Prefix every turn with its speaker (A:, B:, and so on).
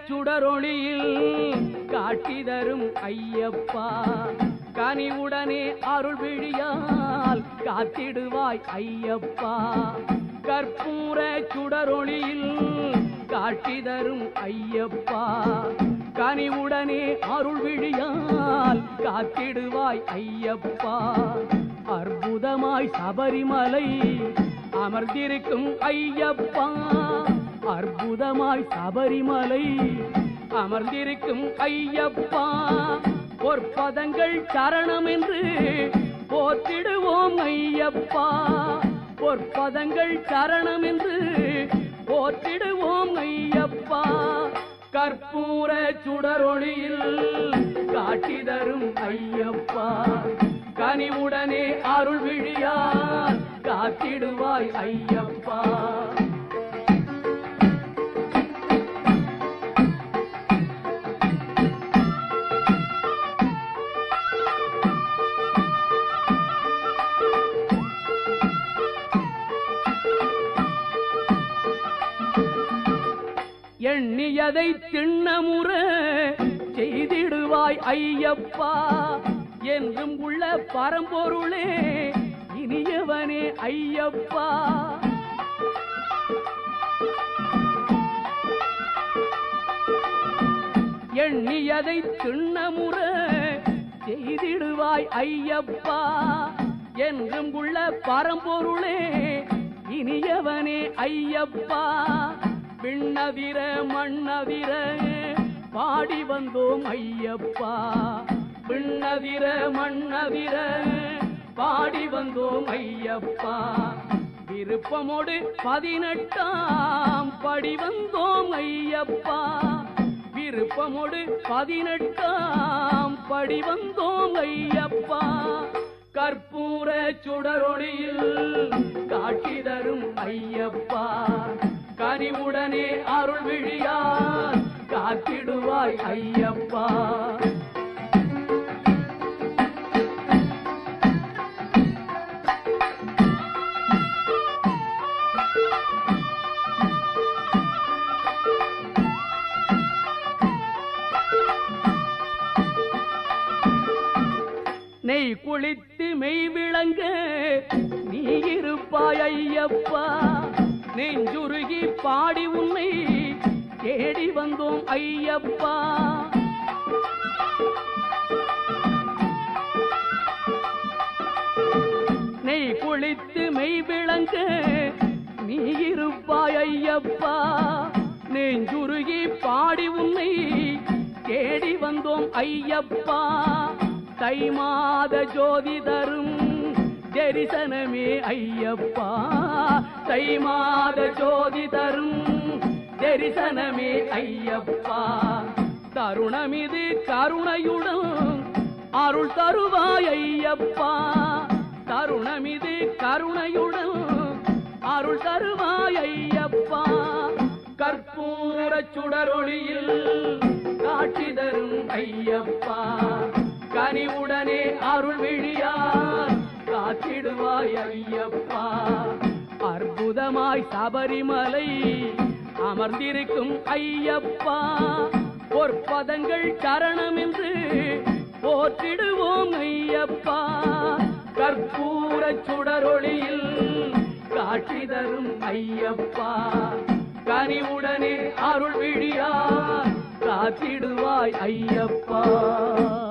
A: சுடரொளியில் காட்டி தரும் ஐயப்பா கனிவுடனே அருள் விழியால் காத்திடுவாய் ஐயப்பா கற்பூர சுடரொளியில் காட்டி தரும் ஐயப்பா கனிவுடனே அருள் விழியால் காத்திடுவாய் ஐயப்பா அற்புதமாய் சபரிமலை அமர்ந்திருக்கும் ஐயப்பா அற்புதமாய் சபரிமலை அமர்ந்திருக்கும் ஐயப்பா பொற்பதங்கள் சரணம் என்று போற்றிடுவோம் ஐயப்பா பொற்பதங்கள் சரணம் என்று போற்றிடுவோம் ஐயப்பா கற்பூர சுடரொளியில் காட்டி தரும் ஐயப்பா கனிவுடனே அருள் விழியால் காத்திடுவாய் ஐயப்பா எண்ணியதை திண்ணமுற செய்திடுவாய் ஐயப்பா என்றும் உள்ள பரம்பொருளே இனியவனே ஐயப்பா எண்ணியதை திண்ணமுற செய்திடுவாய் ஐயப்பா என்றும் உள்ள பரம்பொருளே இனியவனே ஐயப்பா விண்ணதிர மண்ணதிர பாடி வந்தோம் ஐயப்பா விண்ணதிர மண்ணதிர பாடி வந்தோம் ஐயப்பா விருப்பமோடு பதினெட்டாம் படி வந்தோம் ஐயப்பா விருப்பமோடு பதினெட்டாம் படி வந்தோம் ஐயப்பா கற்பூர சுடரொளியில் காட்சி தரும் ஐயப்பா கனிவுடனே அருள் விழியால் காத்திடுவாய் ஐயப்பா நெய் குளித்து மெய் விளங்க நீ இருப்பாய் ஐயப்பா நெஞ்சுருகி பாடி உன்னை தேடி வந்தோம் ஐயப்பா நெய் குளித்து மெய் விளங்க நீ இருப்பாய் ஐயப்பா நெஞ்சுருகி பாடி உன்னை தேடி வந்தோம் ஐயப்பா தை மாத ஜோதி தரும் தரிசனமே ஐயப்பா தை மாத ஜோதி தரும் தரிசனமே ஐயப்பா தருணமிது கருணையுடன் அருள் தருவாய் ஐயப்பா தருணமிது கருணையுடன் அருள் தருவாய் ஐயப்பா கற்பூர சுடரொளியில் காட்சி தரும் ஐயப்பா கனிவுடனே அருள் விழியார் காத்திடுவாய் ஐயப்பா அற்புதமாய் சபரிமலை அமர்ந்திருக்கும் ஐயப்பா பொற்பதங்கள் சரணம் என்று போற்றிடுவோம் ஐயப்பா கற்பூர சுடரொளியில் காட்சி தரும் ஐயப்பா கனிவுடனே அருள் விழியார் காத்திடுவாய் ஐயப்பா